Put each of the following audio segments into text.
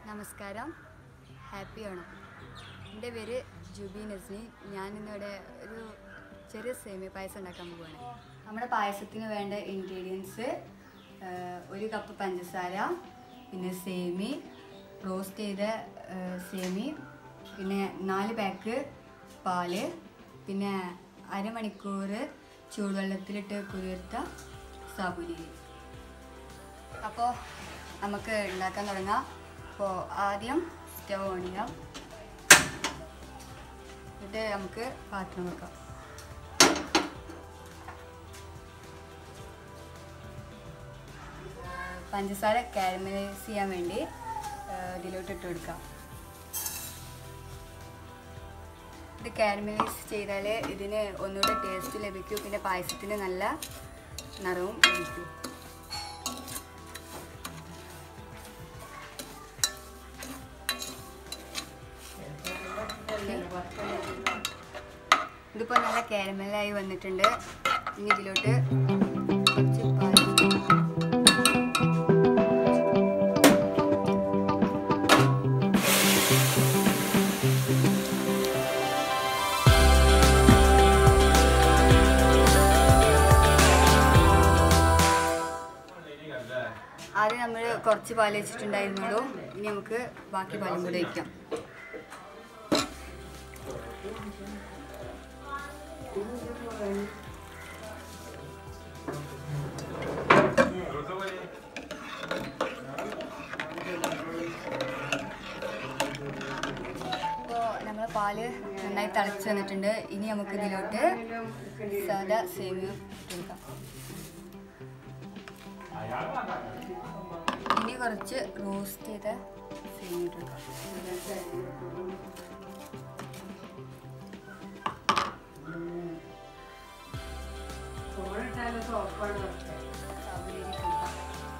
നമസ്കാരം ഹാപ്പി ഓണം എൻ്റെ പേര് ജുബി നസ്നി ഞാൻ ഇന്നിവിടെ ഒരു ചെറിയ സേമിയ പായസം ഉണ്ടാക്കാൻ പോവുകയാണ് നമ്മുടെ പായസത്തിന് വേണ്ട ഇൻഗ്രീഡിയൻസ് ഒരു കപ്പ് പഞ്ചസാര പിന്നെ സേമി റോസ്റ്റ് ചെയ്ത ആ, സേമി പിന്നെ നാല് പാക്ക് പാല് പിന്നെ അരമണിക്കൂർ ചൂടുവെള്ളത്തിലിട്ട് കുതിർത്ത സാബുനരി അപ്പോൾ നമുക്ക് ഉണ്ടാക്കാൻ തുടങ്ങാം അപ്പോൾ ആദ്യം സ്റ്റവ് ഓൺ ചെയ്യാം എന്നിട്ട് നമുക്ക് പാത്രം വെക്കാം പഞ്ചസാര കാരമലൈസ് ചെയ്യാൻ വേണ്ടി ആ, ഇതിലോട്ട് ഇട്ട് കൊടുക്കാം ഇത് കാരമലൈസ് ചെയ്താൽ ഇതിന് ഒന്നുകൂടെ ടേസ്റ്റ് ലഭിക്കും പിന്നെ പായസത്തിന് നല്ല നിറവും ലഭിക്കും ഇതിപ്പോൾ നല്ല കാരമലായി വന്നിട്ടുണ്ട് ഇനി ഇതിലോട്ട് കുറച്ച് പാല് ആദ്യം നമ്മൾ കുറച്ച് പാല് വെച്ചിട്ടുണ്ടായിരുന്നുള്ളൂ ഇനി നമുക്ക് ബാക്കി പാലും കൂടെ വയ്ക്കാം ഇപ്പോൾ നമ്മൾ പാല് നന്നായി തിളച്ച് വന്നിട്ടുണ്ട് ഇനി നമുക്ക് ഇതിലോട്ട് സാദാ സേമിയ ഇട്ട് കൊടുക്കാം ഇനി കുറച്ച് റോസ്റ്റ് ചെയ്ത സേമിയ ഇട്ട് കൊടുക്കാം സാബുനരി ഇട്ട് കൊടുക്കാം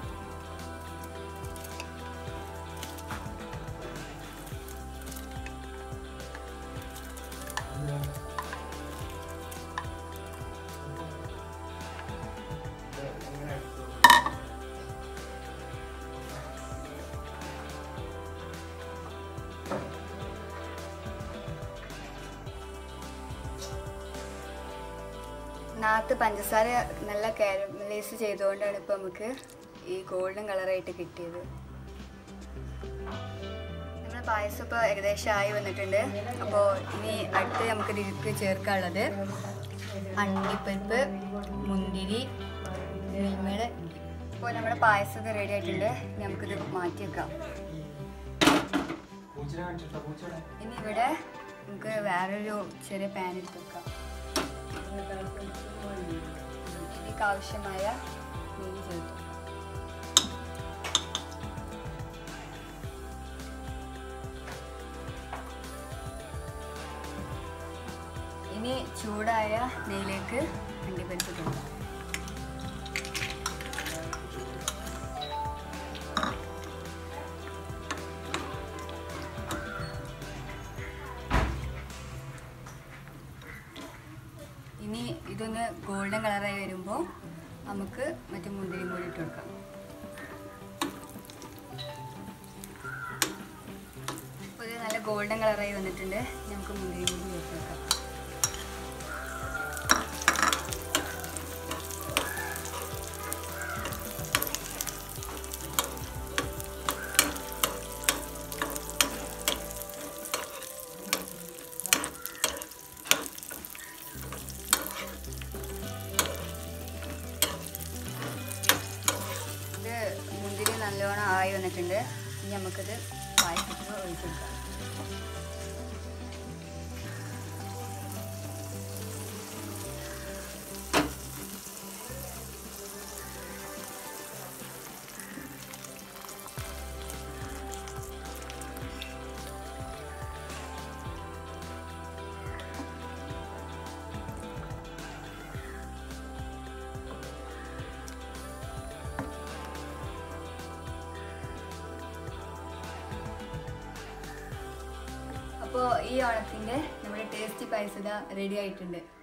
നാത്ത് പഞ്ചസാര നല്ല കാരമലൈസ് ചെയ്തുകൊണ്ടാണ് ഇപ്പം നമുക്ക് ഈ ഗോൾഡൻ കളറായിട്ട് കിട്ടിയത് നമ്മുടെ പായസം ഇപ്പോൾ ഏകദേശം ആയി വന്നിട്ടുണ്ട് അപ്പോൾ ഇനി അടുത്ത് നമുക്ക് ഇതിലേക്ക് ചേർക്കാനുള്ളത് അണ്ടിപ്പരിപ്പ് മുന്തിരി മിൽമയുടെ ഇപ്പോൾ നമ്മുടെ പായസം റെഡി ആയിട്ടുണ്ട് ഇനി നമുക്കിത് മാറ്റി വെക്കാം ഇനി ഇവിടെ നമുക്ക് വേറൊരു ചെറിയ പാൻ എടുത്ത് വെക്കാം ഇതിലേക്ക് ആവശ്യമായ നെയ്യ് ചേർത്തു ഇനി ചൂടായ നെയ്യിലേക്ക് അണ്ടിപ്പരിപ്പ് ഇട്ടു ഇനി ഇതൊന്ന് ഗോൾഡൻ കളറായി വരുമ്പോൾ നമുക്ക് മറ്റേ മുന്തിരി കൂടി ഇട്ട് കൊടുക്കാം ഇപ്പോൾ ഇത് നല്ല ഗോൾഡൻ കളറായി വന്നിട്ടുണ്ട് ഇനി നമുക്ക് മുന്തിരി കൂടി ചേർത്ത് വെക്കാം ഇത് മുന്തിരി നല്ലോണം ആയി വന്നിട്ടുണ്ട് ഇനി നമുക്കിത് പായസത്തിൽ ഒഴിച്ചെടുക്കാം അപ്പോൾ ഈ ഓണത്തിൻ്റെ നമ്മുടെ ടേസ്റ്റി പായസത റെഡി ആയിട്ടുണ്ട്